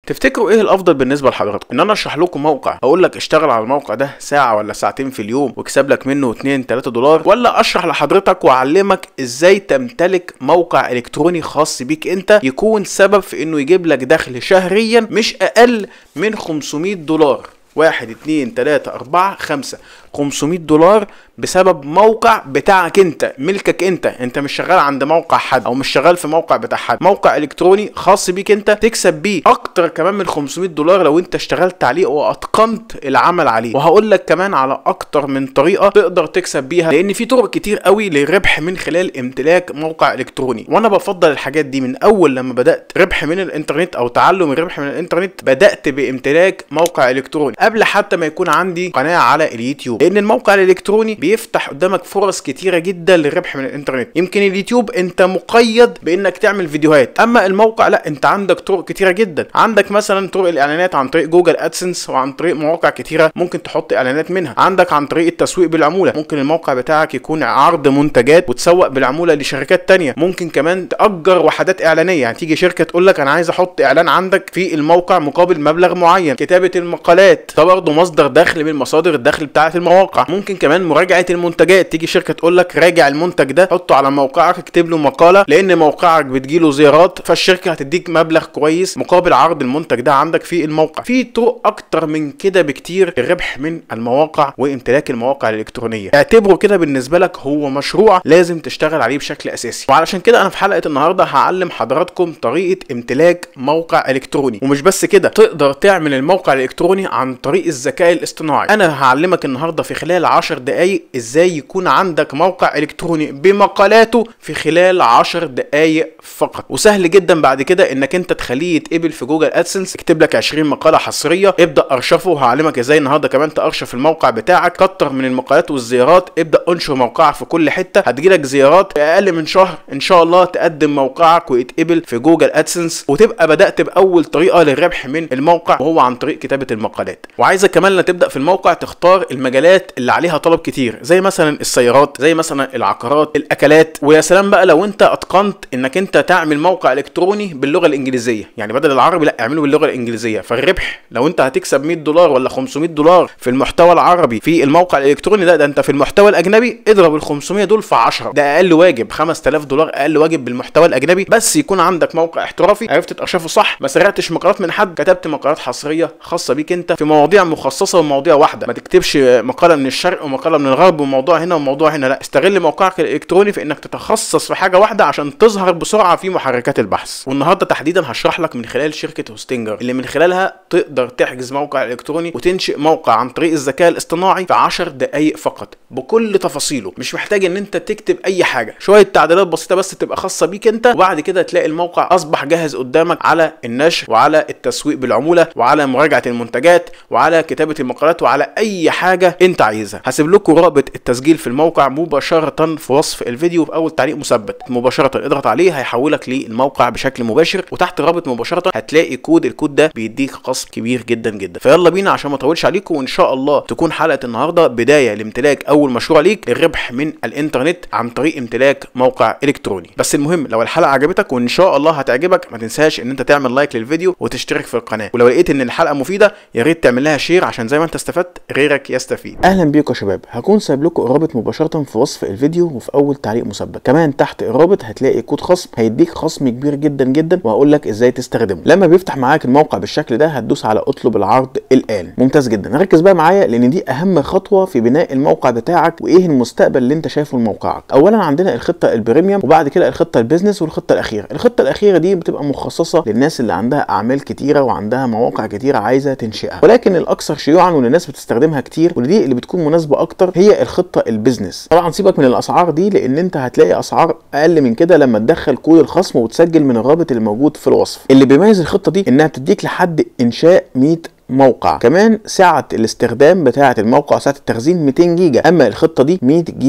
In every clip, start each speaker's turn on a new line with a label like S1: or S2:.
S1: تفتكروا ايه الافضل بالنسبه لحضراتكم ان انا اشرح لكم موقع اقول لك اشتغل على الموقع ده ساعه ولا ساعتين في اليوم واكسب لك منه 2 3 دولار ولا اشرح لحضرتك واعلمك ازاي تمتلك موقع الكتروني خاص بيك انت يكون سبب في انه يجيب لك دخل شهريا مش اقل من 500 دولار واحد اتنين تلاتة اربعة خمسة 500 دولار بسبب موقع بتاعك انت ملكك انت انت مش شغال عند موقع حد او مش شغال في موقع بتاع حد موقع الكتروني خاص بيك انت تكسب بيه اكتر كمان من 500 دولار لو انت اشتغلت عليه واتقنت العمل عليه وهقول لك كمان على اكتر من طريقه تقدر تكسب بيها لان في طرق كتير قوي للربح من خلال امتلاك موقع الكتروني وانا بفضل الحاجات دي من اول لما بدات ربح من الانترنت او تعلم الربح من الانترنت بدات بامتلاك موقع الكتروني قبل حتى ما يكون عندي قناه على اليوتيوب لان الموقع الالكتروني بيفتح قدامك فرص كتيره جدا للربح من الانترنت يمكن اليوتيوب انت مقيد بانك تعمل فيديوهات اما الموقع لا انت عندك طرق كتيره جدا عندك مثلا طرق الاعلانات عن طريق جوجل ادسنس وعن طريق مواقع كتيره ممكن تحط اعلانات منها عندك عن طريق التسويق بالعموله ممكن الموقع بتاعك يكون عرض منتجات وتسوق بالعموله لشركات تانية ممكن كمان تاجر وحدات اعلانيه يعني تيجي شركه تقول لك انا عايز احط اعلان عندك في الموقع مقابل مبلغ معين كتابه المقالات ده برضه مصدر دخل من مصادر الدخل بتاعه المواقع ممكن كمان مراجعه المنتجات تيجي شركه تقول لك راجع المنتج ده حطه على موقعك اكتب له مقاله لان موقعك بتجيله زيارات فالشركه هتديك مبلغ كويس مقابل عرض المنتج ده عندك في الموقع في طرق اكتر من كده بكتير الربح من المواقع وامتلاك المواقع الالكترونيه اعتبره كده بالنسبه لك هو مشروع لازم تشتغل عليه بشكل اساسي وعلشان كده انا في حلقه النهارده هعلم حضراتكم طريقه امتلاك موقع الكتروني ومش بس كده تقدر تعمل الموقع الالكتروني عن طريق الذكاء الاصطناعي انا هعلمك النهارده في خلال 10 دقائق ازاي يكون عندك موقع الكتروني بمقالاته في خلال 10 دقائق فقط وسهل جدا بعد كده انك انت تخليه يتقبل في جوجل ادسنس اكتب لك 20 مقاله حصريه ابدا ارشفه وهعلمك ازاي النهارده كمان تارشف الموقع بتاعك كتر من المقالات والزيارات ابدا انشر موقعك في كل حته هتجيلك زيارات في اقل من شهر ان شاء الله تقدم موقعك ويتقبل في جوجل ادسنس وتبقى بدات باول طريقه للربح من الموقع وهو عن طريق كتابه المقالات وعايزك كمان لما تبدا في الموقع تختار المجالات اللي عليها طلب كتير زي مثلا السيارات زي مثلا العقارات الاكلات ويا سلام بقى لو انت اتقنت انك انت تعمل موقع الكتروني باللغه الانجليزيه يعني بدل العربي لا اعمله باللغه الانجليزيه فالربح لو انت هتكسب 100 دولار ولا 500 دولار في المحتوى العربي في الموقع الالكتروني لا ده انت في المحتوى الاجنبي اضرب ال 500 دول في 10 ده اقل واجب 5000 دولار اقل واجب بالمحتوى الاجنبي بس يكون عندك موقع احترافي عرفت تارشفه صح ما سرقتش مقالات من حد كتبت مقالات حصريه خاصه بيك انت في مواضيع مخصصه ومواضيع واحده ما تكتبش مقاله من الشرق ومقاله من الغرب وموضوع هنا وموضوع هنا لا استغل موقعك الالكتروني في انك تتخصص في حاجه واحده عشان تظهر بسرعه في محركات البحث والنهارده تحديدا هشرح لك من خلال شركه هوستنجر اللي من خلالها تقدر تحجز موقع الكتروني وتنشئ موقع عن طريق الذكاء الاصطناعي في 10 دقائق فقط بكل تفاصيله مش محتاج ان انت تكتب اي حاجه شويه تعديلات بسيطه بس تبقى خاصه بيك انت وبعد كده تلاقي الموقع اصبح جاهز قدامك على النشر وعلى التسويق بالعموله وعلى مراجعه المنتجات وعلى كتابه المقالات وعلى اي حاجه انت عايزها هسيب لكم رابط التسجيل في الموقع مباشره في وصف الفيديو في اول تعليق مثبت مباشره اضغط عليه هيحولك للموقع بشكل مباشر وتحت الرابط مباشره هتلاقي كود الكود ده بيديك خصم كبير جدا جدا فيلا بينا عشان ما اطولش عليكم وان شاء الله تكون حلقه النهارده بدايه لامتلاك اول مشروع ليك الربح من الانترنت عن طريق امتلاك موقع الكتروني بس المهم لو الحلقه عجبتك وان شاء الله هتعجبك ما تنساش ان انت تعمل لايك للفيديو وتشترك في القناه ولو لقيت ان الحلقه مفيده يا ريت تعمل لها شير عشان زي ما انت استفدت غيرك يستفيد اهلا بيكم يا شباب هكون سايب لكم الرابط مباشره في وصف الفيديو وفي اول تعليق مثبت كمان تحت الرابط هتلاقي كود خصم هيديك خصم كبير جدا جدا وهقول لك ازاي تستخدمه لما بيفتح معاك الموقع بالشكل ده هتدوس على اطلب العرض الان ممتاز جدا ركز بقى معايا لان دي اهم خطوه في بناء الموقع بتاعك وايه المستقبل اللي انت شايفه لموقعك اولا عندنا الخطه البريميوم وبعد كده الخطه البيزنس والخطه الاخيره الخطه الاخيره دي بتبقى مخصصه للناس اللي عندها اعمال كتيره وعندها مواقع كتيره عايزه تنشئها ولكن الاكثر شيوعا واللي الناس بتستخدمها كتير ودي اللي بتكون مناسبه اكتر هي الخطه البيزنس طبعا سيبك من الاسعار دي لان انت هتلاقي اسعار اقل من كده لما تدخل كود الخصم وتسجل من الرابط اللي موجود في الوصف اللي بيميز الخطه دي انها بتديك لحد انشاء 100 موقع كمان سعة الاستخدام بتاعة الموقع سعة التخزين 200 جيجا اما الخطة دي 100 جيجا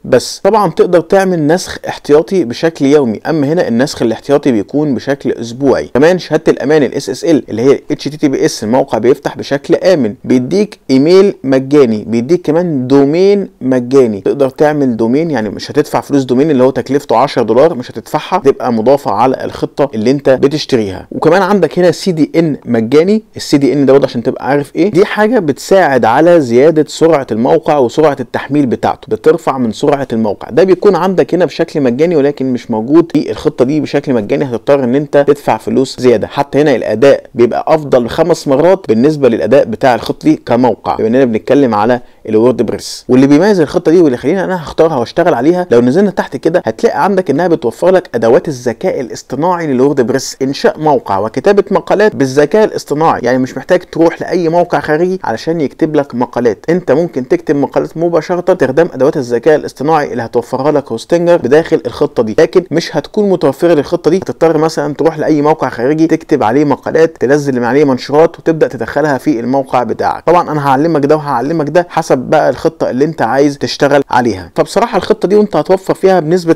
S1: بس طبعا تقدر تعمل نسخ احتياطي بشكل يومي اما هنا النسخ الاحتياطي بيكون بشكل اسبوعي كمان شهاده الامان الاس اس ال اللي هي اتش تي تي بي اس الموقع بيفتح بشكل امن بيديك ايميل مجاني بيديك كمان دومين مجاني تقدر تعمل دومين يعني مش هتدفع فلوس دومين اللي هو تكلفته 10 دولار مش هتدفعها تبقى مضافه على الخطه اللي انت بتشتريها وكمان عندك هنا سي دي ان مجاني السي دي ان ده برضه عشان تبقى عارف ايه دي حاجه بتساعد على زياده سرعه الموقع وسرعه التحميل بتاعته بترفع من سرعه الموقع ده بيكون عندك هنا بشكل مجاني ولكن مش موجود في الخطه دي بشكل مجاني هتضطر ان انت تدفع فلوس زياده حتى هنا الاداء بيبقى افضل خمس مرات بالنسبه للاداء بتاع الخطه دي كموقع بما اننا بنتكلم على الوورد بريس واللي بيميز الخطه دي واللي خليني انا هختارها واشتغل عليها لو نزلنا تحت كده هتلاقي عندك انها بتوفر لك ادوات الذكاء الاصطناعي للوورد بريس انشاء موقع وكتابه مقالات بالذكاء الاصطناعي يعني مش محتاج تروح لاي موقع خارجي علشان يكتب لك مقالات انت ممكن تكتب مقالات مباشره باستخدام ادوات الذكاء الاصطناعي اللي هتوفرها لك هوستنجر بداخل الخطه دي لكن مش هتكون متوفره للخطه دي هتضطر مثلا تروح لاي موقع خارجي تكتب عليه مقالات تنزل عليه منشورات وتبدا تدخلها في الموقع بتاعك طبعا انا هعلمك ده وهعلمك ده حسب بقى الخطه اللي انت عايز تشتغل عليها فبصراحه الخطه دي وانت هتوفر فيها بنسبه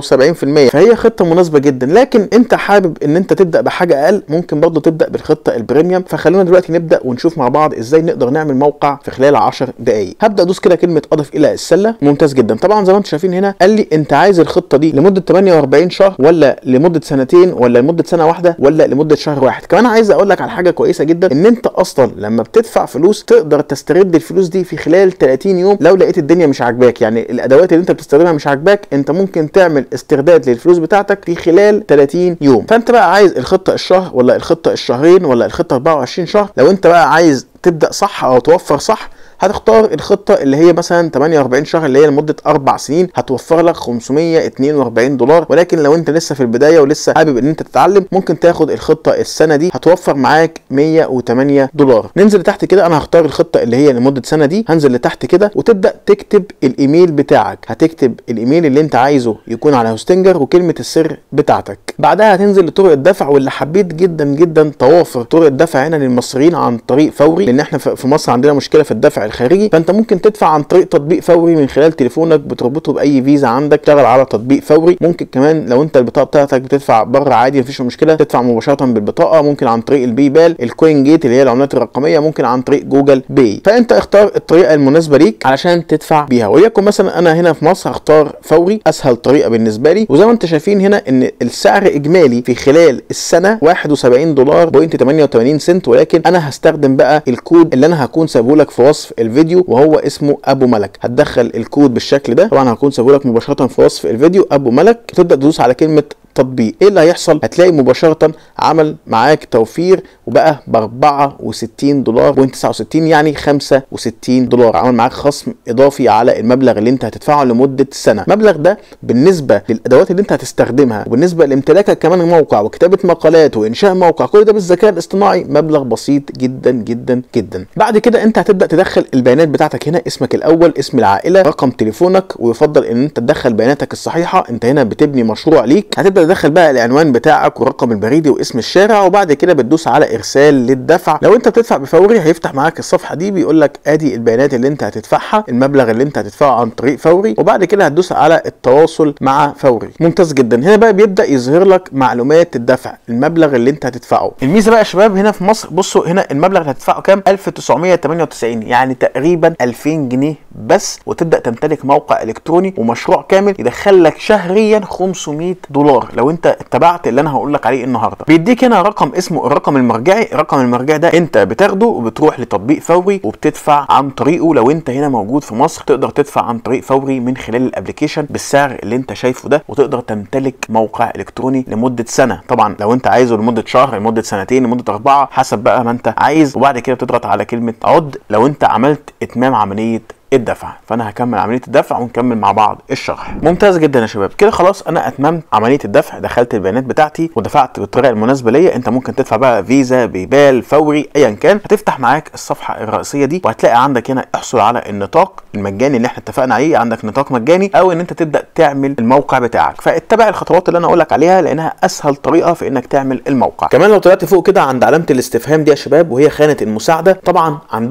S1: 75% فهي خطه مناسبه جدا لكن انت حابب ان انت تبدا بحاجه اقل ممكن برضه تبدا بالخطه البريميوم فخلونا دلوقتي نبدا ونشوف مع بعض ازاي نقدر نعمل موقع في خلال 10 دقائق هبدا ادوس كده كلمه اضف الى السله ممتاز جدا طبعا زي ما انتم شايفين هنا قال لي انت عايز الخطه دي لمده 48 شهر ولا لمده سنتين ولا لمده سنه واحده ولا لمده شهر واحد كمان عايز اقول لك على حاجه كويسه جدا ان انت اصلا لما بتدفع فلوس تقدر تسترد الفلوس دي في خلال 30 يوم لو لقيت الدنيا مش عاجباك يعني الادوات اللي انت بتستخدمها مش عاجباك انت ممكن تعمل استرداد للفلوس بتاعتك في خلال 30 يوم فانت بقى عايز الخطه الشهر ولا الخطه الشهرين ولا الخطه 24 شهر لو انت بقى عايز تبدا صح او توفر صح هتختار الخطه اللي هي مثلا 48 شهر اللي هي لمده اربع سنين هتوفر لك 542 دولار ولكن لو انت لسه في البدايه ولسه حابب ان انت تتعلم ممكن تاخد الخطه السنه دي هتوفر معاك 108 دولار ننزل لتحت كده انا هختار الخطه اللي هي لمده سنه دي هنزل لتحت كده وتبدا تكتب الايميل بتاعك هتكتب الايميل اللي انت عايزه يكون على هوستنجر وكلمه السر بتاعتك بعدها هتنزل لطرق الدفع واللي حبيت جدا جدا توافر طرق الدفع هنا للمصريين عن طريق فوري لان احنا في مصر عندنا مشكله في الدفع الخارجي فانت ممكن تدفع عن طريق تطبيق فوري من خلال تليفونك بتربطه باي فيزا عندك تشتغل على تطبيق فوري ممكن كمان لو انت البطاقه بتاعتك بتدفع بره عادي مفيش مشكله تدفع مباشره بالبطاقه ممكن عن طريق البي بال الكوين جيت اللي هي العملات الرقميه ممكن عن طريق جوجل باي فانت اختار الطريقه المناسبه ليك علشان تدفع بيها وليكن مثلا انا هنا في مصر هختار فوري اسهل طريقه بالنسبه لي وزي ما انت شايفين هنا ان السعر اجمالي في خلال السنه 71 دولار بوينت 88 سنت ولكن انا هستخدم بقى الكود اللي انا هكون سابه لك في وصف الفيديو وهو اسمه ابو ملك هتدخل الكود بالشكل ده طبعا هكون سابه لك مباشره في وصف الفيديو ابو ملك تبدا تدوس على كلمه تطبيق ايه اللي هيحصل هتلاقي مباشره عمل معاك توفير وبقى ب 64 دولار بوينت 69 يعني 65 دولار عمل معاك خصم اضافي على المبلغ اللي انت هتدفعه لمده سنه المبلغ ده بالنسبه للادوات اللي انت هتستخدمها وبالنسبه لامتلاكك كمان موقع وكتابه مقالات وانشاء موقع كل ده بالذكاء الاصطناعي مبلغ بسيط جدا جدا جدا بعد كده انت هتبدا تدخل البيانات بتاعتك هنا اسمك الاول اسم العائله رقم تليفونك ويفضل ان انت تدخل بياناتك الصحيحه انت هنا بتبني مشروع ليك هتبدا تدخل بقى العنوان بتاعك والرقم البريدي واسم الشارع وبعد كده بتدوس على ارسال للدفع لو انت بتدفع بفوري هيفتح معاك الصفحه دي بيقول لك ادي البيانات اللي انت هتدفعها المبلغ اللي انت هتدفعه عن طريق فوري وبعد كده هتدوس على التواصل مع فوري ممتاز جدا هنا بقى بيبدا يظهر لك معلومات الدفع المبلغ اللي انت هتدفعه الميزه بقى يا شباب هنا في مصر بصوا هنا المبلغ اللي هتدفعه كام 1998 يعني تقريبا 2000 جنيه بس وتبدا تمتلك موقع الكتروني ومشروع كامل يدخل لك شهريا 500 دولار لو انت اتبعت اللي انا هقول لك عليه النهارده بيديك هنا رقم اسمه الرقم المرجعي الرقم المرجعي ده انت بتاخده وبتروح لتطبيق فوري وبتدفع عن طريقه لو انت هنا موجود في مصر تقدر تدفع عن طريق فوري من خلال الابلكيشن بالسعر اللي انت شايفه ده وتقدر تمتلك موقع الكتروني لمده سنه طبعا لو انت عايزه لمده شهر لمده سنتين لمده اربعه حسب بقى ما انت عايز وبعد كده بتضغط على كلمه عد لو انت عملت اتمام عمليه الدفع فانا هكمل عمليه الدفع ونكمل مع بعض الشرح ممتاز جدا يا شباب كده خلاص انا اتممت عمليه الدفع دخلت البيانات بتاعتي ودفعت بالطريقه المناسبه ليا انت ممكن تدفع بقى فيزا بيبال فوري ايا كان هتفتح معاك الصفحه الرئيسيه دي وهتلاقي عندك هنا احصل على النطاق المجاني اللي احنا اتفقنا عليه عندك نطاق مجاني او ان انت تبدا تعمل الموقع بتاعك فاتبع الخطوات اللي انا اقول لك عليها لانها اسهل طريقه في انك تعمل الموقع كمان لو طلعت فوق كده عند علامه الاستفهام دي يا شباب وهي خانه المساعده طبعا عندهم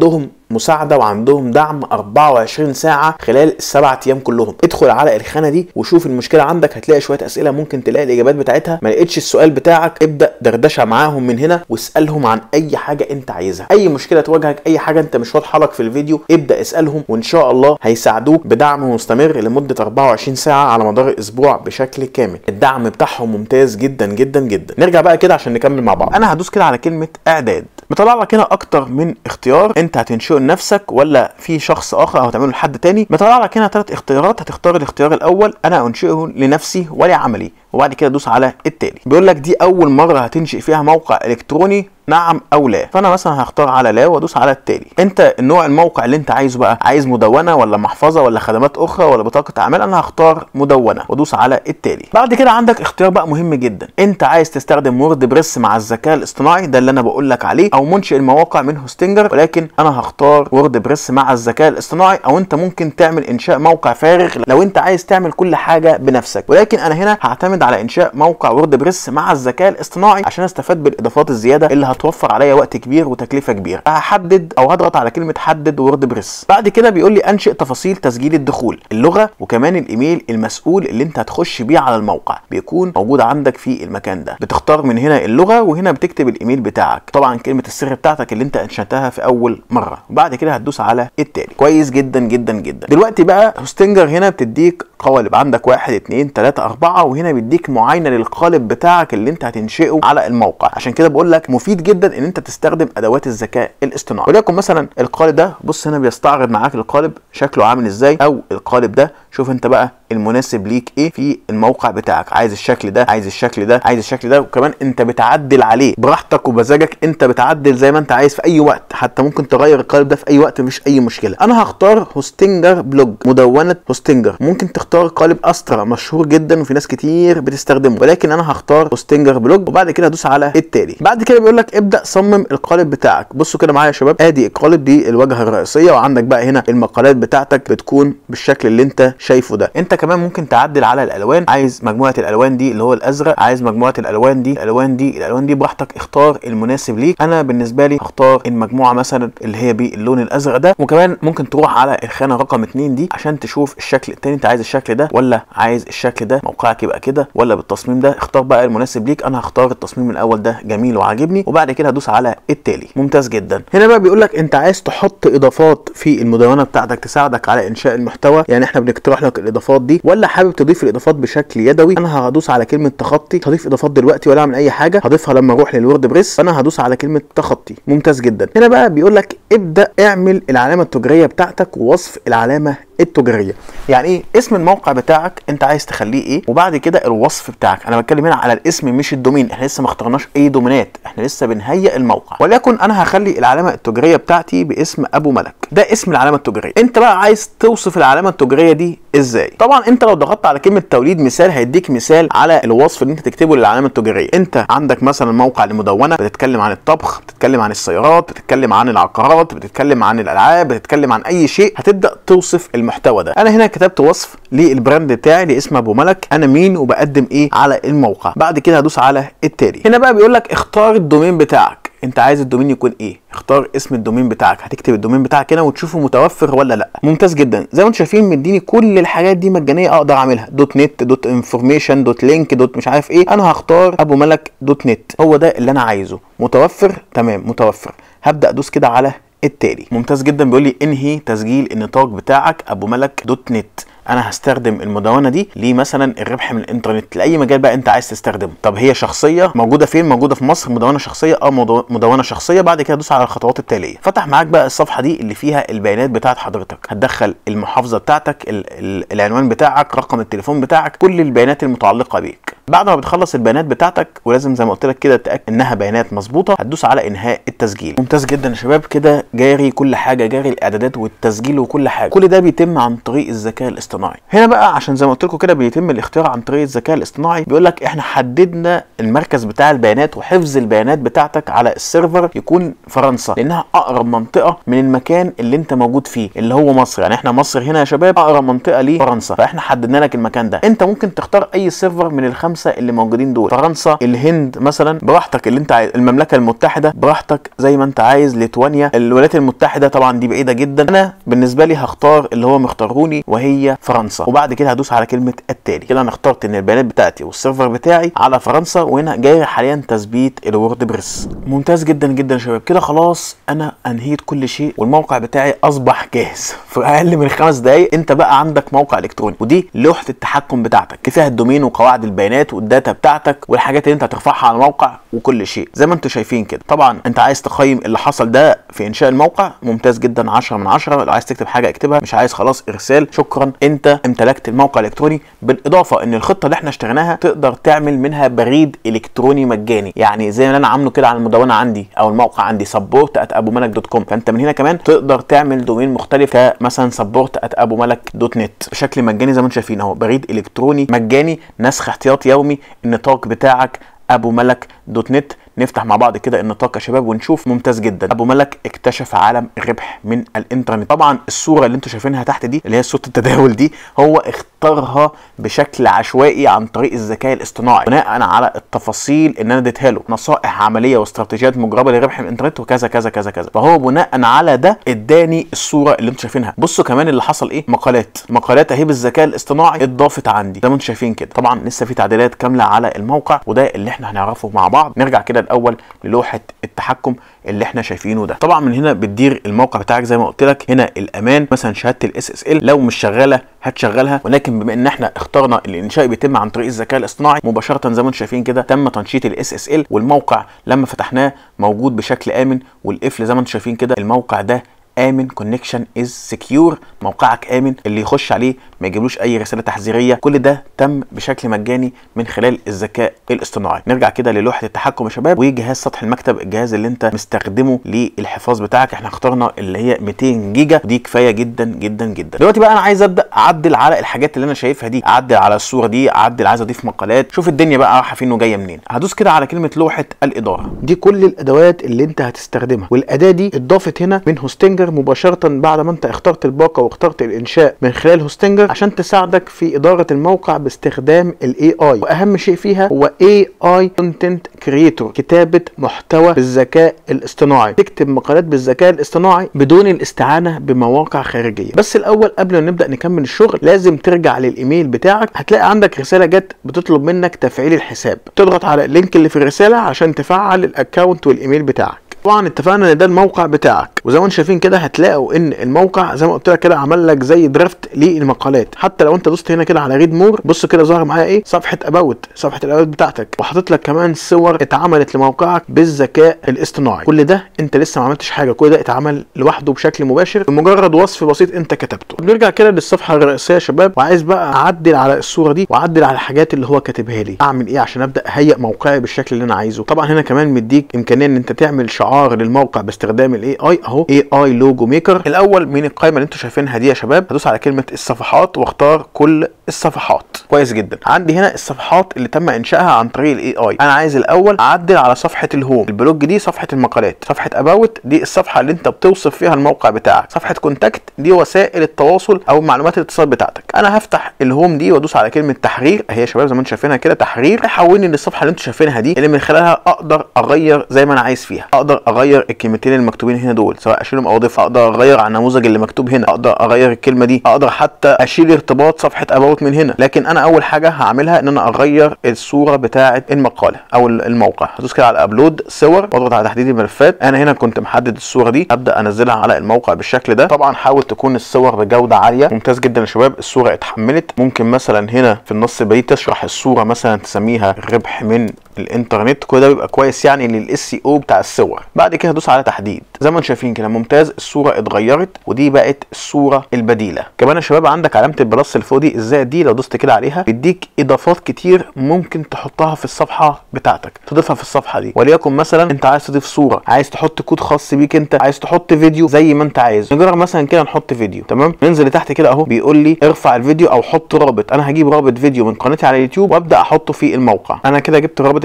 S1: مساعده وعندهم دعم 24 ساعه خلال السبع ايام كلهم ادخل على الخانه دي وشوف المشكله عندك هتلاقي شويه اسئله ممكن تلاقي الاجابات بتاعتها ما لقيتش السؤال بتاعك ابدا دردشه معاهم من هنا واسالهم عن اي حاجه انت عايزها اي مشكله تواجهك اي حاجه انت مش واضحه لك في الفيديو ابدا اسالهم وان شاء الله هيساعدوك بدعم مستمر لمده 24 ساعه على مدار الاسبوع بشكل كامل الدعم بتاعهم ممتاز جدا جدا جدا نرجع بقى كده عشان نكمل مع بعض انا هدوس كده على كلمه اعداد مطلع لك هنا اكتر من اختيار انت هتنشئه لنفسك ولا في شخص اخر او هتعمله لحد تاني مطلع لك هنا ثلاث اختيارات هتختار الاختيار الاول انا انشئه لنفسي ولعملي وبعد كده دوس على التالي بيقول لك دي اول مره هتنشئ فيها موقع الكتروني نعم او لا فانا مثلا هختار على لا وادوس على التالي انت النوع الموقع اللي انت عايزه بقى عايز مدونه ولا محفظه ولا خدمات اخرى ولا بطاقه اعمال انا هختار مدونه وادوس على التالي بعد كده عندك اختيار بقى مهم جدا انت عايز تستخدم وورد بريس مع الذكاء الاصطناعي ده اللي انا بقول لك عليه او منشئ المواقع من هوستنجر ولكن انا هختار وورد بريس مع الذكاء الاصطناعي او انت ممكن تعمل انشاء موقع فارغ لو انت عايز تعمل كل حاجه بنفسك ولكن انا هنا هعتمد على انشاء موقع وورد بريس مع الذكاء الاصطناعي عشان استفاد بالاضافات الزياده اللي هتوفر عليا وقت كبير وتكلفه كبيره هحدد او هضغط على كلمه حدد وورد بريس بعد كده بيقول لي انشئ تفاصيل تسجيل الدخول اللغه وكمان الايميل المسؤول اللي انت هتخش بيه على الموقع بيكون موجود عندك في المكان ده بتختار من هنا اللغه وهنا بتكتب الايميل بتاعك طبعا كلمه السر بتاعتك اللي انت انشاتها في اول مره وبعد كده هتدوس على التالي كويس جدا جدا جدا دلوقتي بقى هوستنجر هنا بتديك قوالب عندك واحد اتنين تلاتة اربعة وهنا بيديك معاينة للقالب بتاعك اللي انت هتنشئه على الموقع عشان كده بقول لك مفيد جدا ان انت تستخدم ادوات الذكاء الاصطناعي وليكن مثلا القالب ده بص هنا بيستعرض معاك القالب شكله عامل ازاي او القالب ده شوف انت بقى المناسب ليك ايه في الموقع بتاعك عايز الشكل ده عايز الشكل ده عايز الشكل ده وكمان انت بتعدل عليه براحتك وبمزاجك انت بتعدل زي ما انت عايز في اي وقت حتى ممكن تغير القالب ده في اي وقت مفيش اي مشكله انا هختار هوستنجر بلوج مدونه هوستنجر ممكن تختار قالب استرا مشهور جدا وفي ناس كتير بتستخدمه ولكن انا هختار هوستنجر بلوج وبعد كده ادوس على التالي بعد كده بيقول لك ابدا صمم القالب بتاعك بصوا كده معايا يا شباب ادي القالب دي الواجهه الرئيسيه وعندك بقى هنا المقالات بتاعتك بتكون بالشكل اللي انت شايفه ده انت كمان ممكن تعدل على الالوان عايز مجموعه الالوان دي اللي هو الازرق عايز مجموعه الالوان دي الالوان دي الالوان دي براحتك اختار المناسب ليك انا بالنسبه لي هختار المجموعه مثلا اللي هي باللون الازرق ده وكمان ممكن تروح على الخانه رقم 2 دي عشان تشوف الشكل التاني انت عايز الشكل ده ولا عايز الشكل ده موقعك يبقى كده ولا بالتصميم ده اختار بقى المناسب ليك انا هختار التصميم الاول ده جميل وعاجبني وبعد كده هدوس على التالي ممتاز جدا هنا بقى بيقول لك انت عايز تحط اضافات في المدونه بتاعتك تساعدك على انشاء المحتوى يعني احنا بنقترح لك الاضافات دي ولا حابب تضيف الاضافات بشكل يدوي انا هدوس على كلمه تخطي هضيف اضافات دلوقتي ولا اعمل اي حاجه هضيفها لما اروح للورد بريس فانا هدوس على كلمه تخطي ممتاز جدا هنا بقى بيقول لك ابدا اعمل العلامه التجاريه بتاعتك ووصف العلامه التجاريه يعني ايه اسم الموقع بتاعك انت عايز تخليه ايه وبعد كده الوصف بتاعك انا بتكلم هنا على الاسم مش الدومين احنا لسه ما اخترناش اي دومينات احنا لسه بنهيئ الموقع وليكن انا هخلي العلامه التجاريه بتاعتي باسم ابو ملك ده اسم العلامه التجاريه انت بقى عايز توصف العلامه التجاريه دي ازاي طبعا انت لو ضغطت على كلمه توليد مثال هيديك مثال على الوصف اللي انت تكتبه للعلامه التجاريه انت عندك مثلا موقع لمدونه بتتكلم عن الطبخ بتتكلم عن السيارات بتتكلم عن العقارات بتتكلم عن الالعاب بتتكلم عن اي شيء هتبدا توصف المحتوى ده انا هنا كتبت وصف للبراند بتاعي لاسم ابو ملك انا مين وبقدم ايه على الموقع بعد كده هدوس على التالي هنا بقى بيقول لك اختار الدومين بتاعك انت عايز الدومين يكون ايه اختار اسم الدومين بتاعك هتكتب الدومين بتاعك هنا وتشوفه متوفر ولا لا ممتاز جدا زي ما انتم شايفين مديني كل الحاجات دي مجانيه اقدر اعملها دوت نت دوت انفورميشن دوت لينك دوت مش عارف ايه انا هختار ابو ملك دوت نت هو ده اللي انا عايزه متوفر تمام متوفر هبدا ادوس كده على التالي ممتاز جدا بيقول لي انهي تسجيل النطاق بتاعك ابو ملك دوت نت انا هستخدم المدونه دي لمثلا الربح من الانترنت لاي مجال بقى انت عايز تستخدمه طب هي شخصيه موجوده فين موجوده في مصر مدونه شخصيه اه مدو- مدونه شخصيه بعد كده دوس على الخطوات التاليه فتح معاك بقى الصفحه دي اللي فيها البيانات بتاعت حضرتك هتدخل المحافظه بتاعتك ال ال العنوان بتاعك رقم التليفون بتاعك كل البيانات المتعلقه بيك بعد ما بتخلص البيانات بتاعتك ولازم زي ما قلت لك كده تتاكد انها بيانات مظبوطه هتدوس على انهاء التسجيل ممتاز جدا يا شباب كده جاري كل حاجه جاري الاعدادات والتسجيل وكل حاجه كل ده بيتم عن طريق الذكاء الاصطناعي هنا بقى عشان زي ما قلت لكم كده بيتم الاختيار عن طريق الذكاء الاصطناعي بيقول لك احنا حددنا المركز بتاع البيانات وحفظ البيانات بتاعتك على السيرفر يكون فرنسا لانها اقرب منطقه من المكان اللي انت موجود فيه اللي هو مصر يعني احنا مصر هنا يا شباب اقرب منطقه لفرنسا فاحنا حددنا لك المكان ده انت ممكن تختار اي سيرفر من الخمسه الخمسه اللي موجودين دول فرنسا الهند مثلا براحتك اللي انت عايز المملكه المتحده براحتك زي ما انت عايز ليتوانيا الولايات المتحده طبعا دي بعيده جدا انا بالنسبه لي هختار اللي هو مختاروني وهي فرنسا وبعد كده هدوس على كلمه التالي كده انا اخترت ان البيانات بتاعتي والسيرفر بتاعي على فرنسا وهنا جاي حاليا تثبيت الوورد بريس ممتاز جدا جدا يا شباب كده خلاص انا انهيت كل شيء والموقع بتاعي اصبح جاهز في اقل من خمس دقائق انت بقى عندك موقع الكتروني ودي لوحه التحكم بتاعتك فيها الدومين وقواعد البيانات والداتا بتاعتك والحاجات اللي انت هترفعها على الموقع وكل شيء زي ما انتم شايفين كده طبعا انت عايز تقيم اللي حصل ده في انشاء الموقع ممتاز جدا 10 من 10 لو عايز تكتب حاجه اكتبها مش عايز خلاص ارسال شكرا انت امتلكت الموقع الالكتروني بالاضافه ان الخطه اللي احنا اشتريناها تقدر تعمل منها بريد الكتروني مجاني يعني زي ما انا عامله كده على المدونه عندي او الموقع عندي سبورت ات ابو ملك دوت كوم فانت من هنا كمان تقدر تعمل دومين مختلف كمثلا سبورت ات ابو ملك دوت نت بشكل مجاني زي ما انتم شايفين اهو بريد الكتروني مجاني نسخ احتياطي يومي النطاق بتاعك ابو ملك دوت نت نفتح مع بعض كده النطاق يا شباب ونشوف ممتاز جدا ابو ملك اكتشف عالم الربح من الانترنت طبعا الصوره اللي انتم شايفينها تحت دي اللي هي صوره التداول دي هو اختارها بشكل عشوائي عن طريق الذكاء الاصطناعي بناء على التفاصيل اللي انا اديتها له نصائح عمليه واستراتيجيات مجربه لربح من الانترنت وكذا كذا كذا كذا فهو بناء على ده اداني الصوره اللي انتم شايفينها بصوا كمان اللي حصل ايه مقالات مقالات اهي بالذكاء الاصطناعي اتضافت عندي زي ما انتم شايفين كده طبعا لسه في تعديلات كامله على الموقع وده اللي احنا هنعرفه مع بعض نرجع كده الاول للوحه التحكم اللي احنا شايفينه ده طبعا من هنا بتدير الموقع بتاعك زي ما قلت لك هنا الامان مثلا شهاده الاس اس ال لو مش شغاله هتشغلها ولكن بما ان احنا اخترنا الانشاء بيتم عن طريق الذكاء الاصطناعي مباشره زي ما انتم شايفين كده تم تنشيط الاس اس ال والموقع لما فتحناه موجود بشكل امن والقفل زي ما انتم شايفين كده الموقع ده امن كونكشن از سكيور موقعك امن اللي يخش عليه ما يجيبلوش اي رساله تحذيريه كل ده تم بشكل مجاني من خلال الذكاء الاصطناعي نرجع كده للوحه التحكم يا شباب وجهاز سطح المكتب الجهاز اللي انت مستخدمه للحفاظ بتاعك احنا اخترنا اللي هي 200 جيجا دي كفايه جدا جدا جدا دلوقتي بقى انا عايز ابدا اعدل على الحاجات اللي انا شايفها دي اعدل على الصوره دي اعدل عايز اضيف مقالات شوف الدنيا بقى رايحه فين وجايه منين هدوس كده على كلمه لوحه الاداره دي كل الادوات اللي انت هتستخدمها والاداه دي اتضافت هنا من هوستنجر مباشره بعد ما انت اخترت الباقه واخترت الانشاء من خلال هوستنجر عشان تساعدك في اداره الموقع باستخدام الاي اي واهم شيء فيها هو اي اي كونتنت كريتور كتابه محتوى بالذكاء الاصطناعي تكتب مقالات بالذكاء الاصطناعي بدون الاستعانه بمواقع خارجيه بس الاول قبل ما نبدا نكمل الشغل لازم ترجع للايميل بتاعك هتلاقي عندك رساله جت بتطلب منك تفعيل الحساب تضغط على اللينك اللي في الرساله عشان تفعل الاكونت والايميل بتاعك طبعا اتفقنا ان ده الموقع بتاعك وزي ما انتم شايفين كده هتلاقوا ان الموقع زي ما قلت لك كده عمل لك زي درافت للمقالات حتى لو انت دوست هنا كده على ريد مور بص كده ظهر معايا ايه صفحه اباوت صفحه الاباوت بتاعتك وحاطط لك كمان صور اتعملت لموقعك بالذكاء الاصطناعي كل ده انت لسه ما عملتش حاجه كل ده اتعمل لوحده بشكل مباشر بمجرد وصف بسيط انت كتبته بنرجع كده للصفحه الرئيسيه يا شباب وعايز بقى اعدل على الصوره دي واعدل على الحاجات اللي هو كاتبها لي اعمل ايه عشان ابدا اهيئ موقعي بالشكل اللي انا عايزه طبعا هنا كمان مديك امكانيه ان انت تعمل شعار للموقع باستخدام الاي اي اهو اي اي لوجو ميكر الاول من القائمه اللي انتم شايفينها دي يا شباب هدوس على كلمه الصفحات واختار كل الصفحات كويس جدا عندي هنا الصفحات اللي تم انشائها عن طريق الاي اي انا عايز الاول اعدل على صفحه الهوم البلوج دي صفحه المقالات صفحه اباوت دي الصفحه اللي انت بتوصف فيها الموقع بتاعك صفحه كونتاكت دي وسائل التواصل او معلومات الاتصال بتاعتك انا هفتح الهوم دي وادوس على كلمه تحرير اهي يا شباب زي ما انتم شايفينها كده تحرير هيحولني للصفحه اللي انتم شايفينها دي اللي من خلالها اقدر اغير زي ما انا عايز فيها اقدر اغير الكلمتين المكتوبين هنا دول سواء اشيلهم او اضيفها اقدر اغير على النموذج اللي مكتوب هنا اقدر اغير الكلمه دي اقدر حتى اشيل ارتباط صفحه اباوت من هنا لكن انا اول حاجه هعملها ان انا اغير الصوره بتاعه المقاله او الموقع هدوس كده على ابلود صور واضغط على تحديد الملفات انا هنا كنت محدد الصوره دي ابدا انزلها على الموقع بالشكل ده طبعا حاول تكون الصور بجوده عاليه ممتاز جدا يا شباب الصوره اتحملت ممكن مثلا هنا في النص البديهي تشرح الصوره مثلا تسميها الربح من الانترنت كل ده بيبقى كويس يعني للاس سي او بتاع الصور بعد كده هدوس على تحديد زي ما انتم شايفين كده ممتاز الصوره اتغيرت ودي بقت الصوره البديله كمان يا شباب عندك علامه البلس اللي فوق دي الزائد دي لو دوست كده عليها بيديك اضافات كتير ممكن تحطها في الصفحه بتاعتك تضيفها في الصفحه دي وليكن مثلا انت عايز تضيف صوره عايز تحط كود خاص بيك انت عايز تحط فيديو زي ما انت عايز نجرب مثلا كده نحط فيديو تمام ننزل لتحت كده اهو بيقول لي ارفع الفيديو او حط رابط انا هجيب رابط فيديو من قناتي على اليوتيوب وابدا احطه في الموقع انا كده جبت الرابط يا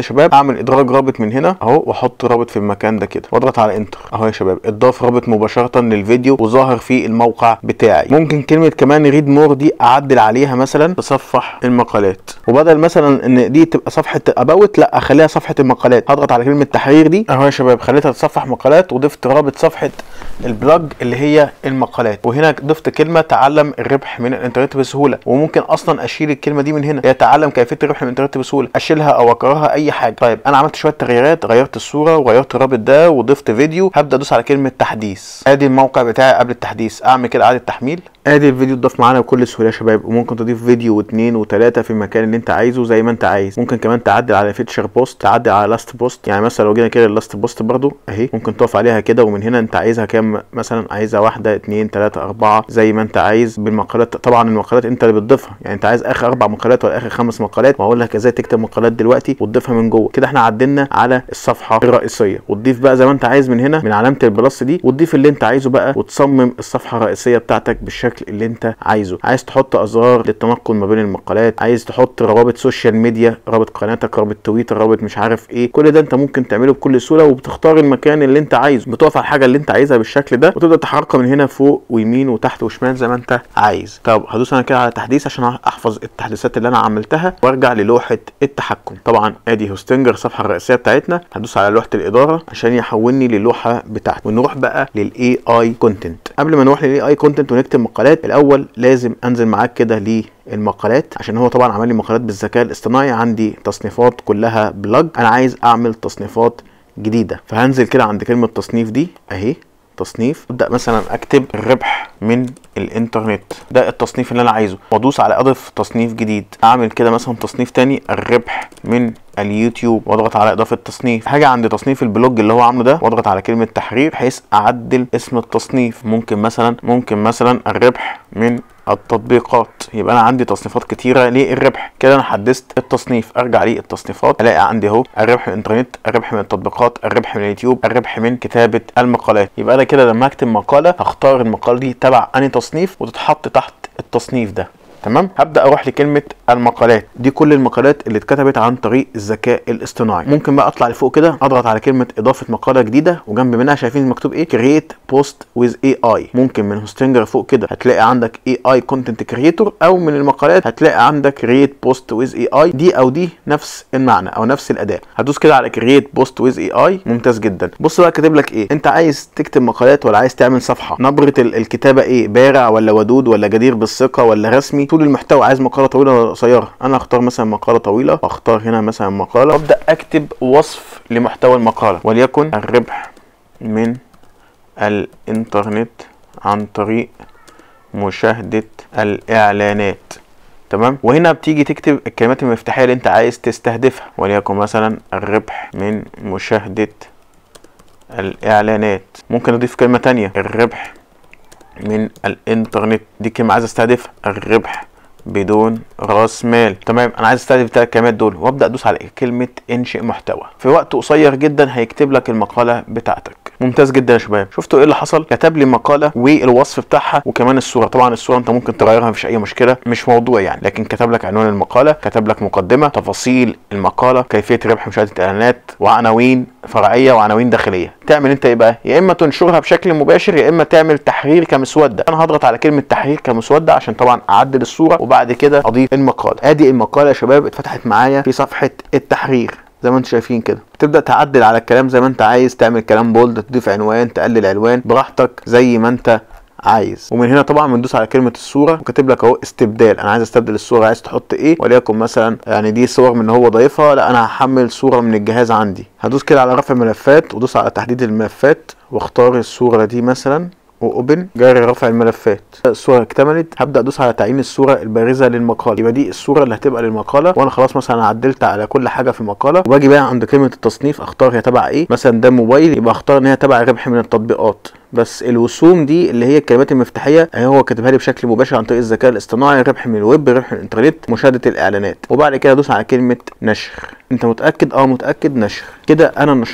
S1: يا شباب اعمل ادراج رابط من هنا اهو واحط رابط في المكان ده كده واضغط على انتر اهو يا شباب اتضاف رابط مباشره للفيديو وظاهر في الموقع بتاعي ممكن كلمه كمان ريد مور دي اعدل عليها مثلا تصفح المقالات وبدل مثلا ان دي تبقى صفحه ابوت لا اخليها صفحه المقالات هضغط على كلمه تحرير دي اهو يا شباب خليتها تصفح مقالات وضفت رابط صفحه البلوج اللي هي المقالات وهنا ضفت كلمه تعلم الربح من الانترنت بسهوله وممكن اصلا اشيل الكلمه دي من هنا هي تعلم كيفيه الربح من الانترنت بسهوله اشيلها او اكرهها اي حاجه طيب انا عملت شويه تغييرات غيرت الصوره وغيرت الرابط ده وضفت فيديو هبدا ادوس على كلمه تحديث ادي الموقع بتاعي قبل التحديث اعمل كده اعاده تحميل ادي الفيديو اتضاف معانا بكل سهوله يا شباب وممكن تضيف فيديو واثنين وثلاثه في المكان اللي انت عايزه زي ما انت عايز ممكن كمان تعدل على فيتشر بوست تعدل على لاست بوست يعني مثلا لو جينا كده اللاست بوست برضو اهي ممكن تقف عليها كده ومن هنا انت عايزها كام مثلا عايزها واحده اثنين ثلاثه اربعه زي ما انت عايز بالمقالات طبعا المقالات انت اللي بتضيفها يعني انت عايز اخر اربع مقالات ولا اخر خمس مقالات وهقول لك ازاي تكتب مقالات دلوقتي وتضيفها من جوه كده احنا عدلنا على الصفحه الرئيسيه وتضيف بقى زي ما انت عايز من هنا من علامه البلس دي وتضيف اللي انت عايزه بقى وتصمم الصفحه الرئيسيه بتاعتك بالشكل اللي انت عايزه عايز تحط ازرار للتنقل ما بين المقالات عايز تحط روابط سوشيال ميديا رابط قناتك رابط تويتر رابط مش عارف ايه كل ده انت ممكن تعمله بكل سهوله وبتختار المكان اللي انت عايزه بتقف على الحاجه اللي انت عايزها بالشكل ده وتبدا تحركها من هنا فوق ويمين وتحت وشمال زي ما انت عايز طب هدوس انا كده على تحديث عشان احفظ التحديثات اللي انا عملتها وارجع للوحه التحكم طبعا ادي هوستنجر الصفحه الرئيسيه بتاعتنا هدوس على لوحه الاداره عشان يحولني للوحه بتاعتي ونروح بقى للاي اي كونتنت قبل ما نروح للاي اي كونتنت ونكتب مقالات الاول لازم انزل معاك كده للمقالات عشان هو طبعا عمل لي مقالات بالذكاء الاصطناعي عندي تصنيفات كلها بلج انا عايز اعمل تصنيفات جديده فهنزل كده عند كلمه تصنيف دي اهي تصنيف ابدا مثلا اكتب الربح من الانترنت ده التصنيف اللي انا عايزه وادوس على اضف تصنيف جديد اعمل كده مثلا تصنيف تاني الربح من اليوتيوب واضغط على اضافه تصنيف حاجه عند تصنيف البلوج اللي هو عامله ده واضغط على كلمه تحرير بحيث اعدل اسم التصنيف ممكن مثلا ممكن مثلا الربح من التطبيقات يبقى انا عندي تصنيفات كتيره للربح كده انا حدثت التصنيف ارجع للتصنيفات الاقي عندي اهو الربح من الانترنت الربح من التطبيقات الربح من اليوتيوب الربح من كتابه المقالات يبقى انا كده لما اكتب مقاله هختار المقاله دي تبع انهي تصنيف وتتحط تحت التصنيف ده تمام هبدا اروح لكلمه المقالات دي كل المقالات اللي اتكتبت عن طريق الذكاء الاصطناعي ممكن بقى اطلع لفوق كده اضغط على كلمه اضافه مقاله جديده وجنب منها شايفين مكتوب ايه كرييت بوست ويز اي اي ممكن من هوستنجر فوق كده هتلاقي عندك اي اي كونتنت كريتور او من المقالات هتلاقي عندك كرييت بوست ويز اي اي دي او دي نفس المعنى او نفس الاداه هدوس كده على كرييت بوست ويز اي اي ممتاز جدا بص بقى كاتب لك ايه انت عايز تكتب مقالات ولا عايز تعمل صفحه نبره الكتابه ايه بارع ولا ودود ولا جدير بالثقه ولا رسمي طول المحتوى عايز مقاله طويله ولا قصيره انا اختار مثلا مقاله طويله واختار هنا مثلا مقاله وابدا اكتب وصف لمحتوى المقاله وليكن الربح من الانترنت عن طريق مشاهده الاعلانات تمام وهنا بتيجي تكتب الكلمات المفتاحيه اللي انت عايز تستهدفها وليكن مثلا الربح من مشاهده الاعلانات ممكن اضيف كلمه تانية الربح من الانترنت دي كلمه عايز استهدفها الربح بدون راس مال تمام انا عايز استهدف الثلاث كلمات دول وابدا ادوس على كلمه انشئ محتوى في وقت قصير جدا هيكتب لك المقاله بتاعتك ممتاز جدا يا شباب شفتوا ايه اللي حصل كتب لي مقاله والوصف بتاعها وكمان الصوره طبعا الصوره انت ممكن تغيرها مفيش اي مشكله مش موضوع يعني لكن كتب لك عنوان المقاله كتب لك مقدمه تفاصيل المقاله كيفيه ربح مشاهده اعلانات وعناوين فرعيه وعناوين داخليه تعمل انت ايه بقى يا اما تنشرها بشكل مباشر يا اما تعمل تحرير كمسوده انا هضغط على كلمه تحرير كمسوده عشان طبعا اعدل الصوره وبعد كده اضيف المقاله ادي المقاله يا شباب اتفتحت معايا في صفحه التحرير زي ما انتم شايفين كده تبدا تعدل على الكلام زي ما انت عايز تعمل كلام بولد تضيف عنوان تقلل عنوان براحتك زي ما انت عايز ومن هنا طبعا بندوس على كلمه الصوره وكاتب لك اهو استبدال انا عايز استبدل الصوره عايز تحط ايه وليكن مثلا يعني دي صور من هو ضايفها لا انا هحمل صوره من الجهاز عندي هدوس كده على رفع ملفات ودوس على تحديد الملفات واختار الصوره دي مثلا واوبن جاري رفع الملفات الصوره اكتملت هبدا ادوس على تعيين الصوره البارزه للمقاله يبقى دي الصوره اللي هتبقى للمقاله وانا خلاص مثلا عدلت على كل حاجه في المقاله وباجي بقى عند كلمه التصنيف اختار هي تبع ايه مثلا ده موبايل يبقى اختار ان هي تبع ربح من التطبيقات بس الوسوم دي اللي هي الكلمات المفتاحيه اهي هو كاتبها لي بشكل مباشر عن طريق الذكاء الاصطناعي ربح من الويب ربح من الانترنت مشاهده الاعلانات وبعد كده ادوس على كلمه نشر انت متاكد اه متاكد نشر كده انا نشرت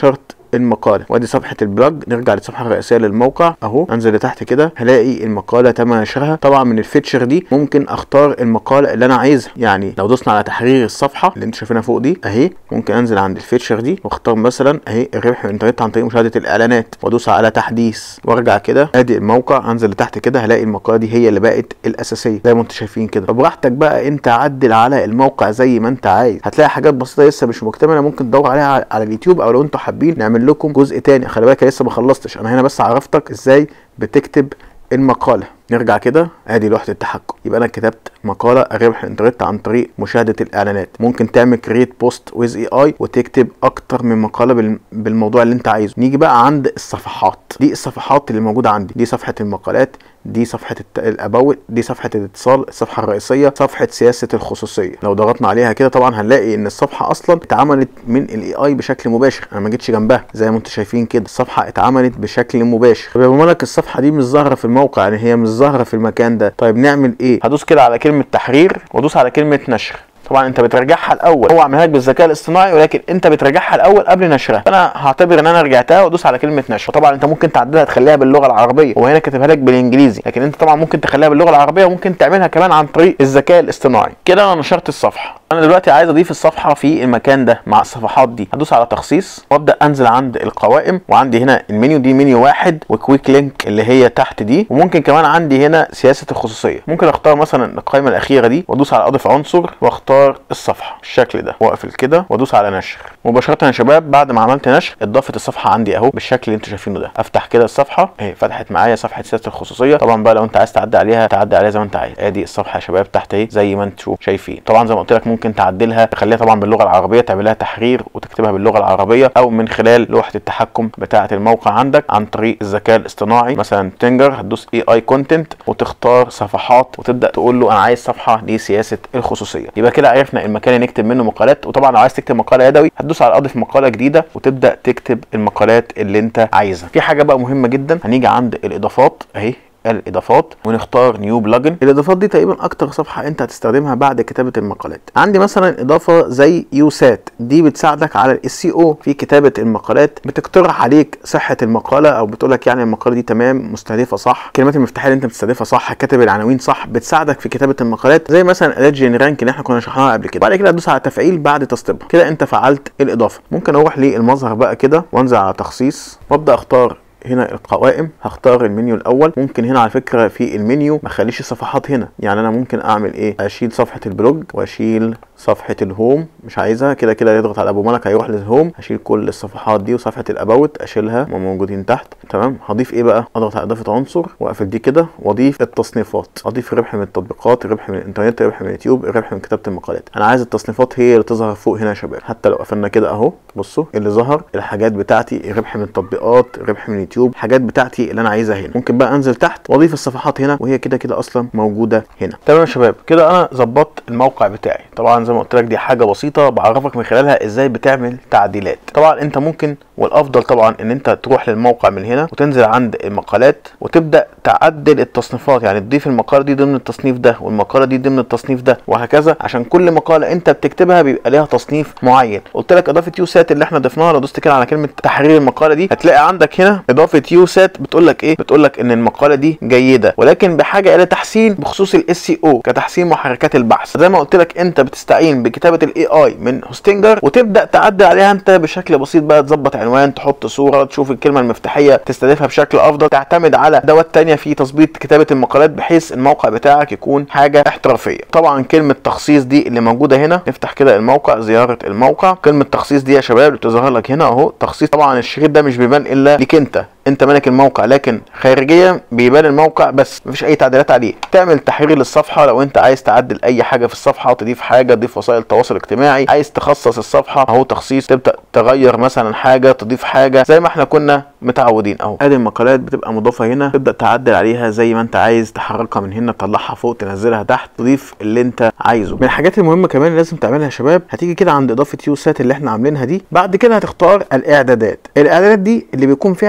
S1: المقاله وادي صفحه البلوج نرجع للصفحه الرئيسيه للموقع اهو انزل لتحت كده هلاقي المقاله تم نشرها طبعا من الفيتشر دي ممكن اختار المقاله اللي انا عايزها يعني لو دوسنا على تحرير الصفحه اللي انت شايفينها فوق دي اهي ممكن انزل عند الفيتشر دي واختار مثلا اهي الربح من الانترنت عن طريق مشاهده الاعلانات وادوس على تحديث وارجع كده ادي الموقع انزل لتحت كده هلاقي المقاله دي هي اللي بقت الاساسيه زي ما انتم شايفين كده فبراحتك بقى انت عدل على الموقع زي ما انت عايز هتلاقي حاجات بسيطه لسه مش مكتمله ممكن تدور عليها على اليوتيوب او لو انتوا حابين نعمل لكم جزء تاني خلي بالك لسه ما خلصتش انا هنا بس عرفتك ازاي بتكتب المقاله نرجع كده ادي لوحه التحكم يبقى انا كتبت مقاله الربح الانترنت عن طريق مشاهده الاعلانات ممكن تعمل كريت بوست ويز اي اي وتكتب اكتر من مقاله بالموضوع اللي انت عايزه نيجي بقى عند الصفحات دي الصفحات اللي موجوده عندي دي صفحه المقالات دي صفحة الاباوت دي صفحة الاتصال الصفحة الرئيسية صفحة سياسة الخصوصية لو ضغطنا عليها كده طبعا هنلاقي ان الصفحة اصلا اتعملت من الاي اي بشكل مباشر انا ما جيتش جنبها زي ما انتم شايفين كده الصفحة اتعملت بشكل مباشر طب يا مالك الصفحة دي مش ظاهرة في الموقع يعني هي مش ظاهرة في المكان ده طيب نعمل ايه هدوس كده على كلمة تحرير وادوس على كلمة نشر طبعا انت بترجعها الاول هو عملها لك بالذكاء الاصطناعي ولكن انت بترجعها الاول قبل نشرها فانا هعتبر ان انا رجعتها وادوس على كلمه نشر طبعا انت ممكن تعدلها تخليها باللغه العربيه هو هنا كاتبها لك بالانجليزي لكن انت طبعا ممكن تخليها باللغه العربيه وممكن تعملها كمان عن طريق الذكاء الاصطناعي كده انا نشرت الصفحه انا دلوقتي عايز اضيف الصفحه في المكان ده مع الصفحات دي هدوس على تخصيص وابدا انزل عند القوائم وعندي هنا المنيو دي منيو واحد وكويك لينك اللي هي تحت دي وممكن كمان عندي هنا سياسه الخصوصيه ممكن اختار مثلا القائمه الاخيره دي وادوس على اضف عنصر واختار الصفحه بالشكل ده واقفل كده وادوس على نشر مباشره يا شباب بعد ما عملت نشر اتضافت الصفحه عندي اهو بالشكل اللي انتوا شايفينه ده افتح كده الصفحه اهي فتحت معايا صفحه سياسه الخصوصيه طبعا بقى لو انت عايز تعدي عليها تعدي عليها زي ما انت عايز ادي الصفحه يا شباب تحت اهي زي ما انتوا شايفين طبعا زي ما قلت لك ممكن تعدلها تخليها طبعا باللغه العربيه تعملها تحرير وتكتبها باللغه العربيه او من خلال لوحه التحكم بتاعه الموقع عندك عن طريق الذكاء الاصطناعي مثلا تنجر هتدوس اي اي كونتنت وتختار صفحات وتبدا تقول له انا عايز صفحه لسياسه الخصوصيه يبقى كده عرفنا المكان اللي نكتب منه مقالات وطبعا لو عايز تكتب مقاله يدوي هتدوس على اضف مقاله جديده وتبدا تكتب المقالات اللي انت عايزها في حاجه بقى مهمه جدا هنيجي عند الاضافات اهي الاضافات ونختار نيو بلجن الاضافات دي تقريبا اكتر صفحه انت هتستخدمها بعد كتابه المقالات عندي مثلا اضافه زي يوسات دي بتساعدك على الاس سي او في كتابه المقالات بتقترح عليك صحه المقاله او بتقول لك يعني المقاله دي تمام مستهدفه صح الكلمات المفتاحيه اللي انت بتستهدفها صح كاتب العناوين صح بتساعدك في كتابه المقالات زي مثلا اداه جين رانك اللي احنا كنا شرحناها قبل كده بعد كده ادوس على تفعيل بعد تسطيبها كده انت فعلت الاضافه ممكن اروح للمظهر بقى كده وانزل على تخصيص وابدا اختار هنا القوائم هختار المنيو الاول ممكن هنا على فكره في المنيو ما اخليش الصفحات هنا يعني انا ممكن اعمل ايه اشيل صفحه البلوج واشيل صفحه الهوم مش عايزها كده كده يضغط على ابو ملك هيروح للهوم هشيل كل الصفحات دي وصفحه الاباوت اشيلها هم موجودين تحت تمام هضيف ايه بقى اضغط على اضافه عنصر واقفل دي كده واضيف التصنيفات اضيف ربح من التطبيقات ربح من الانترنت ربح من اليوتيوب ربح من كتابه المقالات انا عايز التصنيفات هي اللي تظهر فوق هنا يا شباب حتى لو قفلنا كده اهو بصوا اللي ظهر الحاجات بتاعتي ربح من التطبيقات ربح من اليوتيوب حاجات بتاعتي اللي انا عايزها هنا ممكن بقى انزل تحت واضيف الصفحات هنا وهي كده كده اصلا موجوده هنا تمام يا شباب كده انا ظبطت الموقع بتاعي طبعا زي ما قلت لك دي حاجه بسيطه بعرفك من خلالها ازاي بتعمل تعديلات طبعا انت ممكن والافضل طبعا ان انت تروح للموقع من هنا وتنزل عند المقالات وتبدا تعدل التصنيفات يعني تضيف المقاله دي ضمن التصنيف ده والمقاله دي ضمن التصنيف ده وهكذا عشان كل مقاله انت بتكتبها بيبقى ليها تصنيف معين قلت لك اضافه يو سات اللي احنا ضفناها لو دوست كده على كلمه تحرير المقاله دي هتلاقي عندك هنا اضافه يو سات بتقول لك ايه بتقول لك ان المقاله دي جيده ولكن بحاجه الى تحسين بخصوص الاس سي او كتحسين محركات البحث زي ما قلت لك انت بتستعين بكتابه الاي اي من هوستنجر وتبدا تعدل عليها انت بشكل بسيط بقى تظبط عنوان تحط صوره تشوف الكلمه المفتاحيه تستهدفها بشكل افضل تعتمد على ادوات تانية في تظبيط كتابه المقالات بحيث الموقع بتاعك يكون حاجه احترافيه طبعا كلمه تخصيص دي اللي موجوده هنا نفتح كده الموقع زياره الموقع كلمه تخصيص دي يا شباب بتظهر لك هنا اهو تخصيص طبعا الشريط ده مش بيبان الا ليك انت انت مالك الموقع لكن خارجيا بيبان الموقع بس مفيش اي تعديلات عليه تعمل تحرير للصفحه لو انت عايز تعدل اي حاجه في الصفحه تضيف حاجه تضيف وسائل تواصل اجتماعي عايز تخصص الصفحه اهو تخصيص تبدا تغير مثلا حاجه تضيف حاجه زي ما احنا كنا متعودين اهو ادي المقالات بتبقى مضافه هنا تبدا تعدل عليها زي ما انت عايز تحركها من هنا تطلعها فوق تنزلها تحت تضيف اللي انت عايزه من الحاجات المهمه كمان اللي لازم تعملها يا شباب هتيجي كده عند اضافه يو سات اللي احنا عاملينها دي بعد كده هتختار الاعدادات الاعدادات دي اللي بيكون فيها الادوات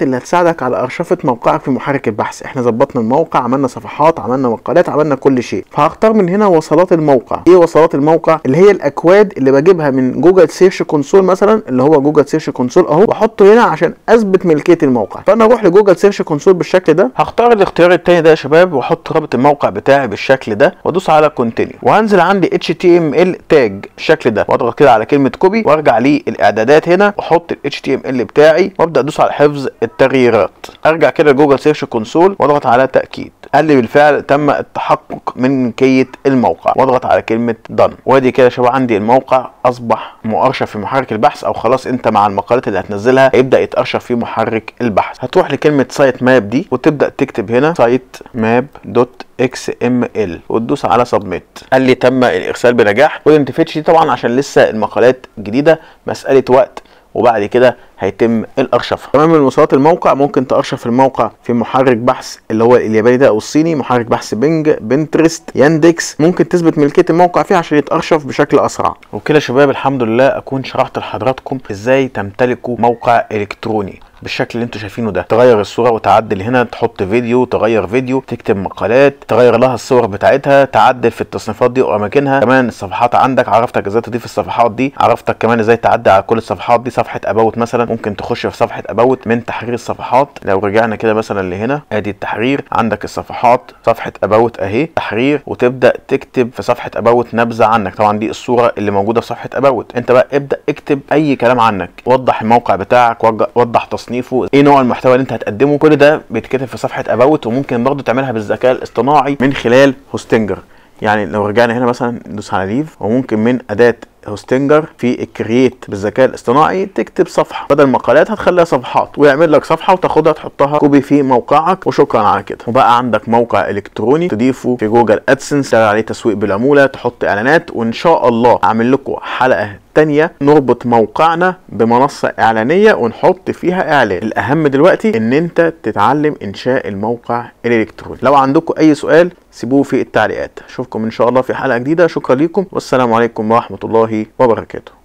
S1: الحاجات اللي هتساعدك على ارشفه موقعك في محرك البحث احنا ظبطنا الموقع عملنا صفحات عملنا مقالات عملنا كل شيء فهختار من هنا وصلات الموقع ايه وصلات الموقع اللي هي الاكواد اللي بجيبها من جوجل سيرش كونسول مثلا اللي هو جوجل سيرش كونسول اهو واحطه هنا عشان اثبت ملكيه الموقع فانا اروح لجوجل سيرش كونسول بالشكل ده هختار الاختيار التاني ده يا شباب واحط رابط الموقع بتاعي بالشكل ده وادوس على كونتينيو وهنزل عندي HTML تاج بالشكل ده واضغط كده على كلمه كوبي وارجع للاعدادات هنا واحط ال HTML بتاعي وابدا ادوس على حفظ التغييرات ارجع كده لجوجل سيرش كونسول واضغط على تاكيد قال لي بالفعل تم التحقق من ملكيه الموقع واضغط على كلمه دن وادي كده يا شباب عندي الموقع اصبح مؤرشف في محرك البحث او خلاص انت مع المقالات اللي هتنزلها هيبدا يتارشف في محرك البحث هتروح لكلمه سايت ماب دي وتبدا تكتب هنا سايت ماب دوت اكس ام ال وتدوس على سبميت قال لي تم الارسال بنجاح ودنت فيتش دي طبعا عشان لسه المقالات جديده مساله وقت وبعد كده هيتم الارشفه كمان من وصلات الموقع ممكن تارشف الموقع في محرك بحث اللي هو الياباني ده او الصيني محرك بحث بينج بنترست ياندكس ممكن تثبت ملكيه الموقع فيه عشان يتارشف بشكل اسرع وكده يا شباب الحمد لله اكون شرحت لحضراتكم ازاي تمتلكوا موقع الكتروني بالشكل اللي انتوا شايفينه ده تغير الصوره وتعدل هنا تحط فيديو تغير فيديو تكتب مقالات تغير لها الصور بتاعتها تعدل في التصنيفات دي واماكنها كمان الصفحات عندك عرفتك ازاي تضيف الصفحات دي عرفتك كمان ازاي تعدل على كل الصفحات دي صفحه اباوت مثلا ممكن تخش في صفحه اباوت من تحرير الصفحات لو رجعنا كده مثلا لهنا ادي التحرير عندك الصفحات صفحه اباوت اهي تحرير وتبدا تكتب في صفحه اباوت نبذه عنك طبعا دي الصوره اللي موجوده في صفحه اباوت انت بقى ابدا اكتب اي كلام عنك وضح الموقع بتاعك وضح تصنيفه ايه نوع المحتوى اللي انت هتقدمه كل ده بيتكتب في صفحه اباوت وممكن برضه تعملها بالذكاء الاصطناعي من خلال هوستنجر يعني لو رجعنا هنا مثلا ندوس على ليف وممكن من اداه هوستنجر في الكرييت بالذكاء الاصطناعي تكتب صفحه بدل مقالات هتخليها صفحات ويعمل لك صفحه وتاخدها تحطها كوبي في موقعك وشكرا على كده وبقى عندك موقع الكتروني تضيفه في جوجل ادسنس تعمل عليه تسويق بالعموله تحط اعلانات وان شاء الله اعمل لكم حلقه تانية نربط موقعنا بمنصة إعلانية ونحط فيها إعلان الأهم دلوقتي إن أنت تتعلم إنشاء الموقع الإلكتروني لو عندكم أي سؤال سيبوه في التعليقات أشوفكم إن شاء الله في حلقة جديدة شكرا لكم والسلام عليكم ورحمة الله وبركاته